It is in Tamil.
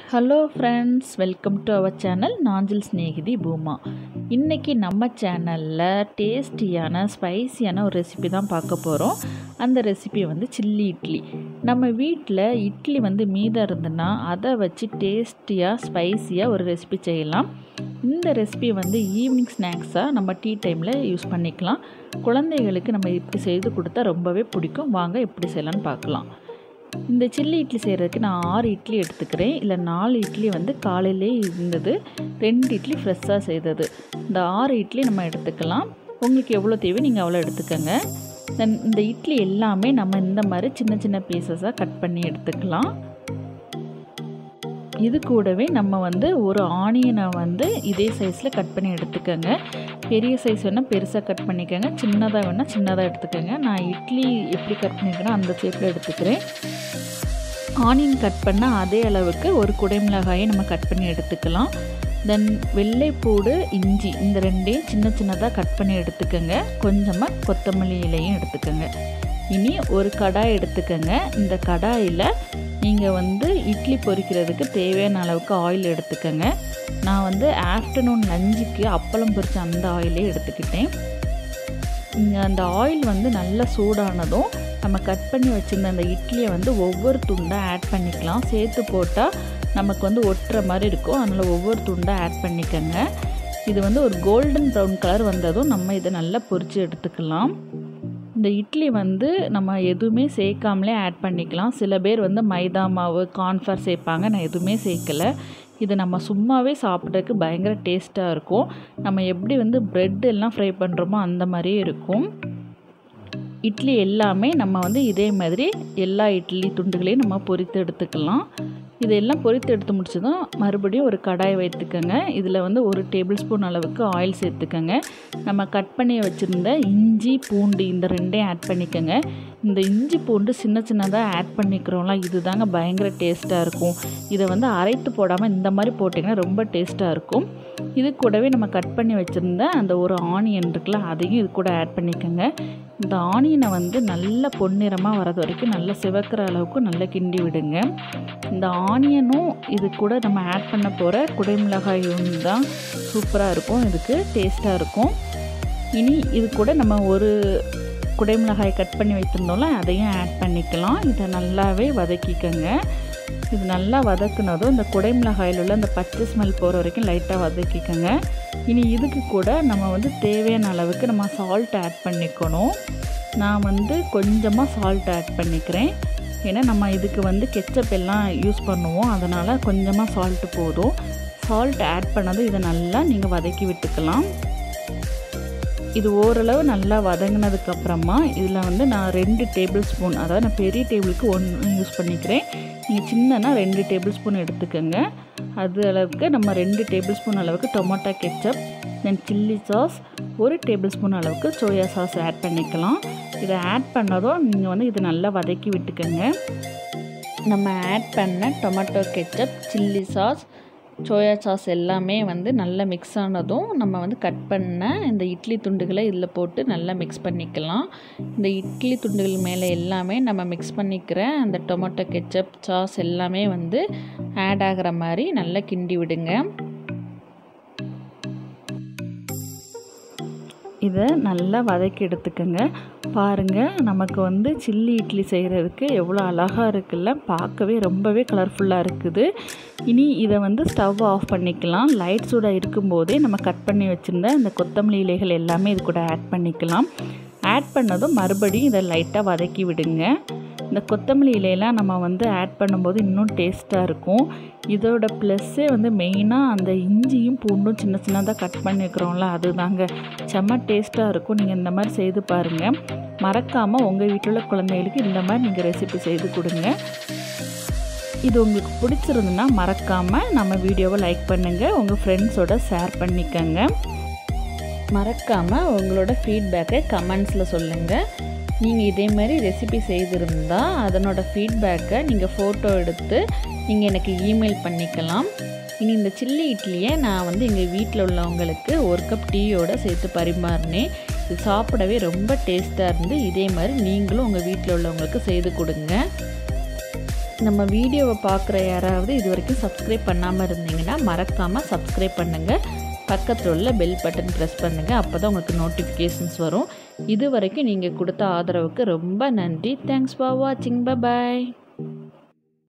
hello friends welcome to our channel Nanjil Snehithi Booma இன்றைக்கி நம்ம சேனலில் டேஸ்டியான ஸ்பைசியான ஒரு ரெசிபி தான் பார்க்க போகிறோம் அந்த ரெசிபி வந்து சில்லி இட்லி நம்ம வீட்டில் இட்லி வந்து மீதம் இருந்துன்னா அதை வச்சு டேஸ்டியாக ஸ்பைசியாக ஒரு ரெசிபி செய்யலாம் இந்த ரெசிபி வந்து ஈவினிங் ஸ்நாக்ஸாக நம்ம டீ டைமில் யூஸ் பண்ணிக்கலாம் குழந்தைகளுக்கு நம்ம இப்படி செய்து கொடுத்தா ரொம்பவே பிடிக்கும் வாங்க எப்படி செய்யலான்னு பார்க்கலாம் இந்த சில்லி இட்லி செய்கிறதுக்கு நான் ஆறு இட்லி எடுத்துக்கிறேன் இல்லை நாலு இட்லி வந்து காலையிலே இருந்தது ரெண்டு இட்லி ஃப்ரெஷ்ஷாக செய்தது இந்த ஆறு இட்லி நம்ம எடுத்துக்கலாம் உங்களுக்கு எவ்வளோ தேவை நீங்கள் அவ்வளோ எடுத்துக்கோங்க தென் இந்த இட்லி எல்லாமே நம்ம இந்த மாதிரி சின்ன சின்ன பீசஸாக கட் பண்ணி எடுத்துக்கலாம் இது கூடவே நம்ம வந்து ஒரு ஆனியனை வந்து இதே சைஸில் கட் பண்ணி எடுத்துக்கோங்க பெரிய சைஸ் வேணால் பெருசாக கட் பண்ணிக்கோங்க சின்னதாக வேணால் சின்னதாக எடுத்துக்கோங்க நான் இட்லி எப்படி கட் பண்ணிக்கிறேன் அந்த ஷேப்பில் எடுத்துக்கிறேன் ஆனியன் கட் பண்ண அதே அளவுக்கு ஒரு குடைமிளகாயை நம்ம கட் பண்ணி எடுத்துக்கலாம் தென் வெள்ளைப்பூடு இஞ்சி இந்த ரெண்டையும் சின்ன சின்னதாக கட் பண்ணி எடுத்துக்கோங்க கொஞ்சமாக கொத்தமல்லி இலையும் எடுத்துக்கோங்க இனி ஒரு கடாய் எடுத்துக்கோங்க இந்த கடாயில் நீங்கள் வந்து இட்லி பொரிக்கிறதுக்கு தேவையான அளவுக்கு ஆயில் எடுத்துக்கோங்க நான் வந்து ஆஃப்டர்நூன் லஞ்சுக்கு அப்பளம் பொரிச்ச அந்த ஆயிலே எடுத்துக்கிட்டேன் அந்த ஆயில் வந்து நல்லா சூடானதும் நம்ம கட் பண்ணி வச்சுருந்த அந்த இட்லியை வந்து ஒவ்வொரு துண்டாக ஆட் பண்ணிக்கலாம் சேர்த்து போட்டால் நமக்கு வந்து ஒட்டுற மாதிரி இருக்கும் அதனால் ஒவ்வொரு துண்டாக ஆட் பண்ணிக்கோங்க இது வந்து ஒரு கோல்டன் ப்ரௌன் கலர் வந்ததும் நம்ம இதை நல்லா பொரித்து எடுத்துக்கலாம் இந்த இட்லி வந்து நம்ம எதுவுமே சேர்க்காமலே ஆட் பண்ணிக்கலாம் சில பேர் வந்து மைதா மாவு கார்ன்ஃப்ளவர் சேர்ப்பாங்க நான் எதுவுமே சேர்க்கலை இது நம்ம சும்மாவே சாப்பிட்றதுக்கு பயங்கர டேஸ்ட்டாக இருக்கும் நம்ம எப்படி வந்து ப்ரெட் எல்லாம் ஃப்ரை பண்ணுறோமோ அந்த மாதிரியே இருக்கும் இட்லி எல்லாமே நம்ம வந்து இதே மாதிரி எல்லா இட்லி துண்டுகளையும் நம்ம பொரித்து எடுத்துக்கலாம் இதெல்லாம் பொரித்து எடுத்து முடிச்சதும் மறுபடியும் ஒரு கடாய் வைத்துக்கோங்க இதில் வந்து ஒரு டேபிள் ஸ்பூன் அளவுக்கு ஆயில் சேர்த்துக்கோங்க நம்ம கட் பண்ணி வச்சுருந்த இஞ்சி பூண்டு இந்த ரெண்டையும் ஆட் பண்ணிக்கோங்க இந்த இஞ்சி பூண்டு சின்ன சின்னதாக ஆட் பண்ணிக்கிறோம்ல இது தாங்க பயங்கர டேஸ்ட்டாக இருக்கும் இதை வந்து அரைத்து போடாமல் இந்த மாதிரி போட்டிங்கன்னா ரொம்ப டேஸ்ட்டாக இருக்கும் இது கூடவே நம்ம கட் பண்ணி வச்சுருந்த அந்த ஒரு ஆனியன் இருக்குல்ல அதையும் இது கூட ஆட் பண்ணிக்கோங்க இந்த ஆனியனை வந்து நல்ல பொன்னிறமாக வரது வரைக்கும் நல்லா சிவக்கிற அளவுக்கு நல்லா கிண்டி விடுங்க இந்த ஆனியனும் இது கூட நம்ம ஆட் பண்ண போகிற குடைமிளகாயும் தான் சூப்பராக இருக்கும் இதுக்கு டேஸ்ட்டாக இருக்கும் இனி இது கூட நம்ம ஒரு குடைமிளகாய் கட் பண்ணி வைத்திருந்தோம்ல அதையும் ஆட் பண்ணிக்கலாம் இதை நல்லாவே வதக்கிக்கோங்க இது நல்லா வதக்குனதும் இந்த குடைமிளகாயில் உள்ள அந்த பச்சை ஸ்மெல் போகிற வரைக்கும் லைட்டாக வதக்கிக்கோங்க இனி இதுக்கு கூட நம்ம வந்து தேவையான அளவுக்கு நம்ம சால்ட் ஆட் பண்ணிக்கணும் நான் வந்து கொஞ்சமாக சால்ட் ஆட் பண்ணிக்கிறேன் ஏன்னா நம்ம இதுக்கு வந்து கெச்சப் எல்லாம் யூஸ் பண்ணுவோம் அதனால் கொஞ்சமாக சால்ட்டு போதும் சால்ட் ஆட் பண்ணதும் இதை நல்லா நீங்கள் வதக்கி விட்டுக்கலாம் இது ஓரளவு நல்லா வதங்கினதுக்கப்புறமா இதில் வந்து நான் ரெண்டு டேபிள் ஸ்பூன் அதாவது நான் பெரிய டேபிளுக்கு ஒன்று யூஸ் பண்ணிக்கிறேன் நீங்கள் சின்னனா ரெண்டு டேபிள் ஸ்பூன் எடுத்துக்கோங்க அது அளவுக்கு நம்ம ரெண்டு டேபிள் ஸ்பூன் அளவுக்கு tomato ketchup then chilli sauce ஒரு டேபிள் ஸ்பூன் அளவுக்கு சோயா சாஸ் ஆட் பண்ணிக்கலாம் இதை ஆட் பண்ணதும் நீங்கள் வந்து இதை நல்லா வதக்கி விட்டுக்கோங்க நம்ம ஆட் பண்ண tomato ketchup chilli sauce soya sauce எல்லாமே வந்து நல்லா மிக்ஸ் ஆனதும் நம்ம வந்து கட் பண்ண இந்த இட்லி துண்டுகளை இதில் போட்டு நல்லா மிக்ஸ் பண்ணிக்கலாம் இந்த இட்லி துண்டுகள் மேலே எல்லாமே நம்ம மிக்ஸ் பண்ணிக்கிற அந்த டொமேட்டோ கெச்சப் சாஸ் எல்லாமே வந்து ஆட் ஆகிற மாதிரி நல்லா கிண்டி விடுங்க இதை நல்லா வதக்கி எடுத்துக்கோங்க பாருங்கள் நமக்கு வந்து சில்லி இட்லி செய்கிறதுக்கு எவ்வளோ அழகாக இருக்குல்ல பார்க்கவே ரொம்பவே கலர்ஃபுல்லாக இருக்குது இனி இதை வந்து ஸ்டவ் ஆஃப் பண்ணிக்கலாம் லைட் சூடாக இருக்கும்போதே நம்ம கட் பண்ணி வச்சுருந்த இந்த கொத்தமல்லி இலைகள் எல்லாமே இது கூட ஆட் பண்ணிக்கலாம் ஆட் பண்ணதும் மறுபடியும் இதை லைட்டாக வதக்கி விடுங்க இந்த கொத்தமல்லி இலையெல்லாம் நம்ம வந்து ஆட் பண்ணும்போது இன்னும் டேஸ்ட்டாக இருக்கும் இதோட ப்ளஸ்ஸே வந்து மெயினாக அந்த இஞ்சியும் பூண்டும் சின்ன சின்னதாக கட் பண்ணி வைக்கிறோம்ல அதுதாங்க செம்ம டேஸ்ட்டாக இருக்கும் நீங்கள் இந்த மாதிரி செய்து பாருங்கள் மறக்காமல் உங்கள் வீட்டில் உள்ள குழந்தைகளுக்கு இந்த மாதிரி நீங்கள் ரெசிபி செய்து கொடுங்க இது உங்களுக்கு பிடிச்சிருந்துன்னா மறக்காமல் நம்ம வீடியோவை லைக் பண்ணுங்கள் உங்கள் ஃப்ரெண்ட்ஸோட ஷேர் பண்ணிக்கோங்க மறக்காமல் உங்களோட ஃபீட்பேக்கை கமெண்ட்ஸில் சொல்லுங்கள் நீங்கள் இதே மாதிரி ரெசிபி செய்திருந்தால் அதனோட ஃபீட்பேக்கை நீங்கள் ஃபோட்டோ எடுத்து நீங்கள் எனக்கு இமெயில் பண்ணிக்கலாம் இனி இந்த சில்லி இட்லியை நான் வந்து எங்கள் வீட்டில் உள்ளவங்களுக்கு ஒரு கப் டீயோடு சேர்த்து பரிமாறினேன் இது சாப்பிடவே ரொம்ப டேஸ்ட்டாக இருந்து இதே மாதிரி நீங்களும் உங்கள் வீட்டில் உள்ளவங்களுக்கு செய்து கொடுங்க நம்ம வீடியோவை பார்க்குற யாராவது இது வரைக்கும் சப்ஸ்கிரைப் பண்ணாமல் இருந்தீங்கன்னா மறக்காமல் சப்ஸ்கிரைப் பண்ணுங்கள் பக்கத்தில் உள்ள பெல் பட்டன் ப்ரெஸ் பண்ணுங்கள் அப்போ தான் உங்களுக்கு நோட்டிஃபிகேஷன்ஸ் வரும் இது வரைக்கும் நீங்கள் கொடுத்த ஆதரவுக்கு ரொம்ப நன்றி தேங்க்ஸ் ஃபார் வாட்சிங் பை